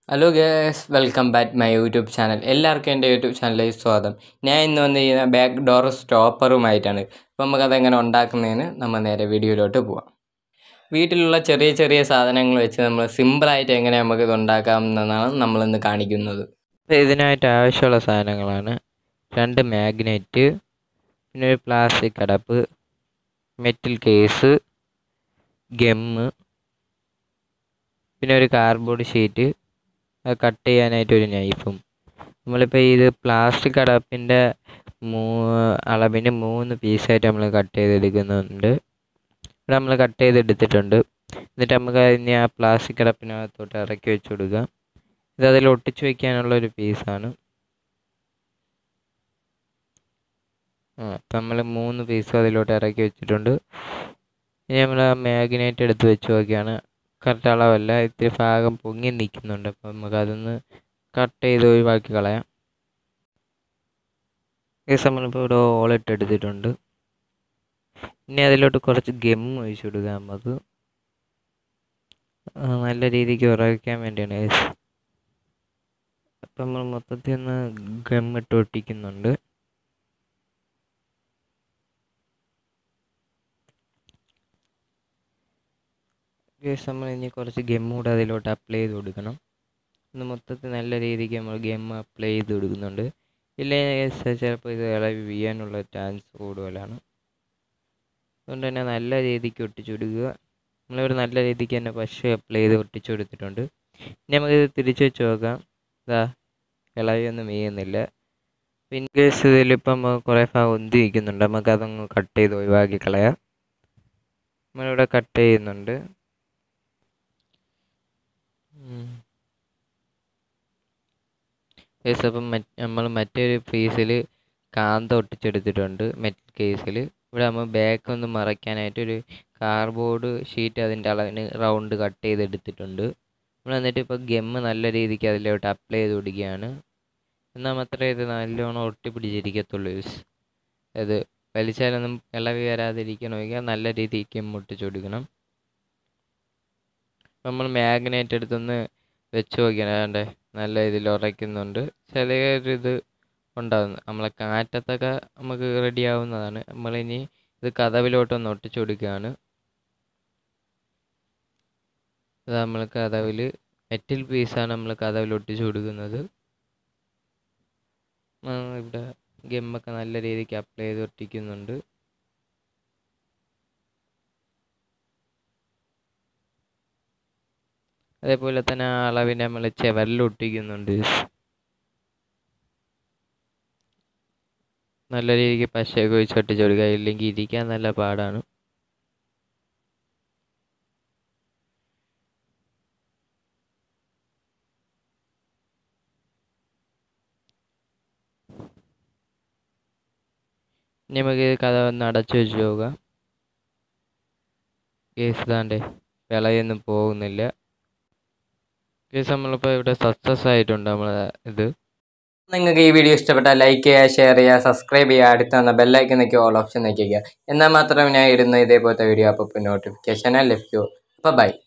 Hello guys welcome back my YouTube channel എല്ലാവർക്കും എൻ്റെ YouTube ചാനലിലേക്ക് സ്വാഗതം ഞാൻ ഇന്ന് വന്നിരിക്കുന്ന ബാക്ക് ഡോർ സ്റ്റോപ്പറുമായിട്ടാണ് അപ്പോൾ നമുക്കതെങ്ങനെ ഉണ്ടാക്കുന്നതിന് നമ്മൾ നേരെ വീഡിയോയിലോട്ട് പോവാം വീട്ടിലുള്ള ചെറിയ ചെറിയ സാധനങ്ങൾ വെച്ച് നമ്മൾ സിമ്പിളായിട്ട് എങ്ങനെ നമുക്ക് ഇത് ഉണ്ടാക്കാം എന്നതാണ് നമ്മളിന്ന് കാണിക്കുന്നത് അപ്പോൾ ഇതിനായിട്ട് ആവശ്യമുള്ള സാധനങ്ങളാണ് രണ്ട് മാഗ്നറ്റ് പിന്നെ ഒരു പ്ലാസ്റ്റിക് അടപ്പ് മെറ്റൽ കേസ് ഗമ്മ് പിന്നെ ഒരു കാർഡ്ബോർഡ് ഷീറ്റ് അത് കട്ട് ചെയ്യാനായിട്ട് ഒരു നൈഫും നമ്മളിപ്പോൾ ഇത് പ്ലാസ്റ്റിക് അടപ്പിൻ്റെ മൂ അളവിന് മൂന്ന് പീസായിട്ട് നമ്മൾ കട്ട് ചെയ്തെടുക്കുന്നുണ്ട് ഇവിടെ നമ്മൾ കട്ട് ചെയ്തെടുത്തിട്ടുണ്ട് എന്നിട്ട് നമുക്ക് അതിനെ ആ പ്ലാസ്റ്റിക് അടപ്പിനകത്തോട്ട് ഇറക്കി വെച്ച് കൊടുക്കാം ഇത് അതിൽ ഒട്ടിച്ചു വെക്കാനുള്ള ഒരു പീസാണ് ആ അപ്പം നമ്മൾ മൂന്ന് പീസും അതിലോട്ട് ഇറക്കി വെച്ചിട്ടുണ്ട് ഇനി നമ്മൾ ആ മാഗ്നേറ്റ് എടുത്ത് വെച്ച് നോക്കിയാണ് കറക്റ്റ് അളവല്ല ഇത്തിരി ഭാഗം പൊങ്ങി നിൽക്കുന്നുണ്ട് അപ്പം നമുക്ക് അതൊന്ന് കട്ട് ചെയ്ത് ഒഴിവാക്കി കളയാം ഈ നമ്മളിപ്പോൾ ഇവിടെ ഓളിട്ട് എടുത്തിട്ടുണ്ട് ഇനി അതിലോട്ട് കുറച്ച് ഗം ഒഴിച്ചു കൊടുക്കുക നമുക്ക് ആ, നല്ല രീതിക്ക് ഉറയ്ക്കാൻ വേണ്ടിയാണ് guys. അപ്പം നമ്മൾ മൊത്തത്തിൽ ഒന്ന് ഗമ്മിട്ട് ഒട്ടിക്കുന്നുണ്ട് ഗേസ് നമ്മൾ ഇനി കുറച്ച് ഗം കൂടെ അതിലോട്ട് അപ്ലൈ ചെയ്ത് കൊടുക്കണം ഒന്ന് മൊത്തത്തിൽ നല്ല രീതിക്ക് നമ്മൾ ഗം അപ്ലൈ ചെയ്ത് കൊടുക്കുന്നുണ്ട് ഇല്ലെങ്കിൽ ചിലപ്പോൾ ഇത് ഇളവി വീഴാനുള്ള ചാൻസ് കൂടുതലാണ് അതുകൊണ്ട് തന്നെ നല്ല രീതിക്ക് ഒട്ടിച്ചു കൊടുക്കുക നമ്മളിവിടെ നല്ല രീതിക്ക് തന്നെ പശ അപ്ലൈ ചെയ്ത് ഒട്ടിച്ചു കൊടുത്തിട്ടുണ്ട് ഇനി നമുക്കിത് തിരിച്ചു വെച്ച് നോക്കാം ഇതാ ഇളവിയൊന്നും വീഴുന്നില്ല പിന്നെ കേസ് ഇതിലിപ്പം കുറേ ഭാഗം ഉന്തി നിൽക്കുന്നുണ്ട് നമുക്ക് അതൊന്ന് കട്ട് ചെയ്ത് ഒഴിവാക്കി കളയാം നമ്മളിവിടെ കട്ട് ചെയ്യുന്നുണ്ട് കേസ് അപ്പം നമ്മൾ മറ്റൊരു പീസിൽ കാന്ത ഒട്ടിച്ചെടുത്തിട്ടുണ്ട് മെറ്റൽ കേസിൽ ഇവിടെ നമ്മൾ ബാക്ക് ഒന്ന് മറയ്ക്കാനായിട്ട് ഒരു കാർഡ്ബോർഡ് ഷീറ്റ് അതിൻ്റെ അളവിന് റൗണ്ട് കട്ട് ചെയ്തെടുത്തിട്ടുണ്ട് നമ്മൾ എന്നിട്ട് ഇപ്പോൾ ഗമ്മ് നല്ല രീതിക്ക് അതിലോട്ട് അപ്ലൈ ചെയ്ത് കൊടുക്കുകയാണ് എന്നാൽ മാത്രമേ ഇത് നല്ലോണം ഒട്ടിപ്പിടിച്ചിരിക്കത്തുള്ളൂ യൂസ് അത് വലിച്ചാലൊന്നും ഇളവി വരാതിരിക്കണമെങ്കിൽ നല്ല രീതിക്ക് മുട്ടിച്ചു കൊടുക്കണം നമ്മൾ മാഗ്നേറ്റ് എടുത്തൊന്ന് വെച്ച് നോക്കിയാണ് വേണ്ടേ നല്ല ഇതിൽ ഉറയ്ക്കുന്നുണ്ട് ചെറിയൊരിത് ഉണ്ടാകുന്നു നമ്മളെ കാറ്റത്തൊക്കെ നമുക്ക് റെഡി ആവുന്നതാണ് നമ്മളിനി ഇത് കഥവിലോട്ടൊന്ന് ഒട്ടിച്ചു കൊടുക്കുകയാണ് ഇത് നമ്മൾ കഥവിൽ മെറ്റൽ പീസാണ് നമ്മൾ കഥവിൽ ഒട്ടിച്ചു കൊടുക്കുന്നത് ആ, ഇവിടെ ഗമ്മൊക്കെ നല്ല രീതിക്ക് അപ്ലൈ ചെയ്ത് ഒട്ടിക്കുന്നുണ്ട് അതേപോലെ തന്നെ ആ അളവിന് നമ്മൾ ചെവരിൽ ഒട്ടിക്കുന്നുണ്ട് നല്ല രീതിക്ക് പശയൊക്കെ ഒഴിച്ച് ഒട്ടിച്ച് കൊടുക്കുക ഇല്ലെങ്കിൽ ഇരിക്കാൻ നല്ല പാടാണ് ഇനി നമുക്ക് ഈ കഥ ഒന്ന് അടച്ചു വെച്ച് നോക്കാം കേസ് ഇതാണ്ടേ വിളയൊന്നും പോകുന്നില്ല കേസ് നമ്മളിപ്പോൾ ഇവിടെ സക്സസ് ആയിട്ടുണ്ട് നമ്മളെ ഇത് നിങ്ങൾക്ക് ഈ വീഡിയോ ഇഷ്ടപ്പെട്ടാൽ ലൈക്ക് ചെയ്യുക ഷെയർ ചെയ്യുക സബ്സ്ക്രൈബ് ചെയ്യുക അടുത്ത് വന്ന ബെല്ലൈക്കൻ നിൽക്കുക ഓൾ ഓപ്ഷൻ നിൽക്കുക എന്നാൽ മാത്രമേ ഞാൻ ഇടുന്ന ഇതേപോലത്തെ വീഡിയോ അപ്പോൾ നോട്ടിഫിക്കേഷൻ ലഭിക്കൂ അപ്പോൾ ബൈ